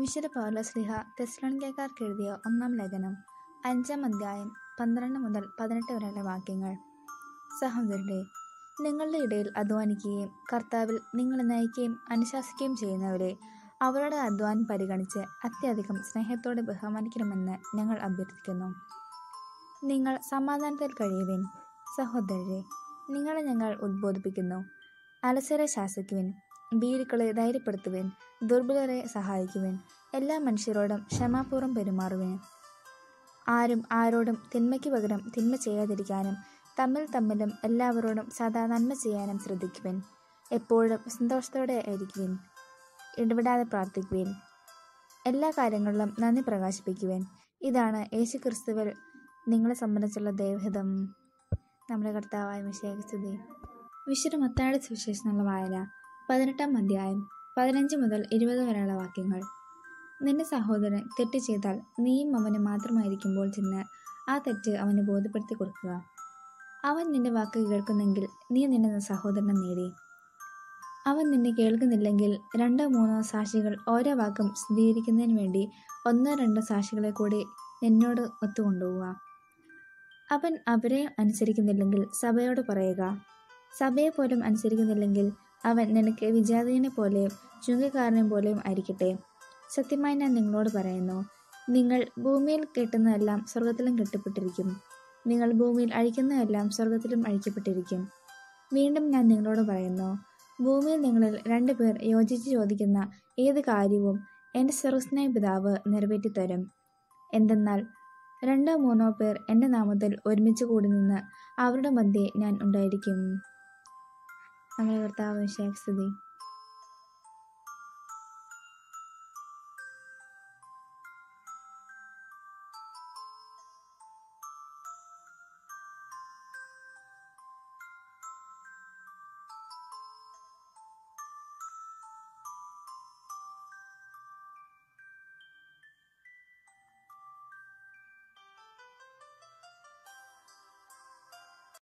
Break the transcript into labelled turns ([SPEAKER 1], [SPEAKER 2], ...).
[SPEAKER 1] വിശുദ്ധ പൗലോസ്ലിഹ തെസ്സലോനിക്കക്കാർക്ക് എഴുതിയ ഒന്നാം ലേഖനം അഞ്ചാം അധ്യായം പന്ത്രണ്ട് മുതൽ പതിനെട്ട് വരെയുള്ള വാക്യങ്ങൾ സഹോദരരെ നിങ്ങളുടെ ഇടയിൽ അധ്വാനിക്കുകയും കർത്താവിൽ നിങ്ങളെ നയിക്കുകയും അനുശാസിക്കുകയും ചെയ്യുന്നവരെ അവരുടെ അധ്വാനം പരിഗണിച്ച് അത്യധികം സ്നേഹത്തോടെ ബഹുമാനിക്കണമെന്ന് ഞങ്ങൾ അഭ്യർത്ഥിക്കുന്നു നിങ്ങൾ സമാധാനത്തിൽ കഴിയുവിൻ സഹോദരരെ നിങ്ങളെ ഞങ്ങൾ ഉദ്ബോധിപ്പിക്കുന്നു അലസരെ ശാസിക്കുവിൻ ഭീരുക്കളെ ധൈര്യപ്പെടുത്തുവിൻ ദുർബലരെ സഹായിക്കുവിൻ എല്ലാ മനുഷ്യരോടും ക്ഷമാപൂർവ്വം പെരുമാറുവിൻ ആരും ആരോടും തിന്മയ്ക്ക് പകരം തിന്മ ചെയ്യാതിരിക്കാനും തമ്മിൽ തമ്മിലും എല്ലാവരോടും സദാ നന്മ ചെയ്യാനും ശ്രദ്ധിക്കുവിൻ എപ്പോഴും സന്തോഷത്തോടെ ആയിരിക്കുവിൻ ഇടപെടാതെ പ്രാർത്ഥിക്കുവിൻ എല്ലാ കാര്യങ്ങളിലും നന്ദി പ്രകാശിപ്പിക്കുവിൻ ഇതാണ് യേശു ക്രിസ്തുവിൽ നിങ്ങളെ സംബന്ധിച്ചുള്ള ദൈവഹിതം നമ്മുടെ കർത്താവായ വിഷയസ്തുതി വിശുദ്ധ മത്തായുടെ സുവിശേഷനുള്ള വായന പതിനെട്ടാം അധ്യായം പതിനഞ്ച് മുതൽ ഇരുപത് വരെയുള്ള വാക്യങ്ങൾ നിന്റെ സഹോദരൻ തെറ്റ് ചെയ്താൽ നീയും അവന് മാത്രമായിരിക്കുമ്പോൾ ചെന്ന് ആ തെറ്റ് അവന് ബോധ്യപ്പെടുത്തി കൊടുക്കുക അവൻ നിന്റെ വാക്ക് കേൾക്കുന്നെങ്കിൽ നീ നിന്റെ സഹോദരനെ നേടി അവൻ നിന്നെ കേൾക്കുന്നില്ലെങ്കിൽ രണ്ടോ മൂന്നോ സാക്ഷികൾ ഓരോ വാക്കും സ്ഥിരീകരിക്കുന്നതിന് വേണ്ടി ഒന്നോ രണ്ടോ സാക്ഷികളെ കൂടി നിന്നോട് ഒത്തുകൊണ്ടുപോവുക അവൻ അവരെ അനുസരിക്കുന്നില്ലെങ്കിൽ സഭയോട് പറയുക സഭയെ പോലും അനുസരിക്കുന്നില്ലെങ്കിൽ അവൻ നിനക്ക് വിജാതീനെ പോലെയും ചുങ്കക്കാരനെ പോലെയും ആയിരിക്കട്ടെ സത്യമായി ഞാൻ നിങ്ങളോട് പറയുന്നു നിങ്ങൾ ഭൂമിയിൽ കെട്ടുന്നതെല്ലാം സ്വർഗത്തിലും കെട്ടപ്പെട്ടിരിക്കും നിങ്ങൾ ഭൂമിയിൽ അഴിക്കുന്നതെല്ലാം സ്വർഗത്തിലും അഴിക്കപ്പെട്ടിരിക്കും വീണ്ടും ഞാൻ നിങ്ങളോട് പറയുന്നു ഭൂമിയിൽ നിങ്ങളിൽ രണ്ടു പേർ യോജിച്ച് ചോദിക്കുന്ന ഏത് കാര്യവും എൻ്റെ സർവസ്നായ പിതാവ് നിറവേറ്റിത്തരും എന്തെന്നാൽ രണ്ടോ മൂന്നോ പേർ എൻ്റെ നാമത്തിൽ ഒരുമിച്ച് കൂടി നിന്ന് അവരുടെ മധ്യേ ഞാൻ ഉണ്ടായിരിക്കും നമ്മുടെ കർത്താവ് വിശേഷസ്ഥിതി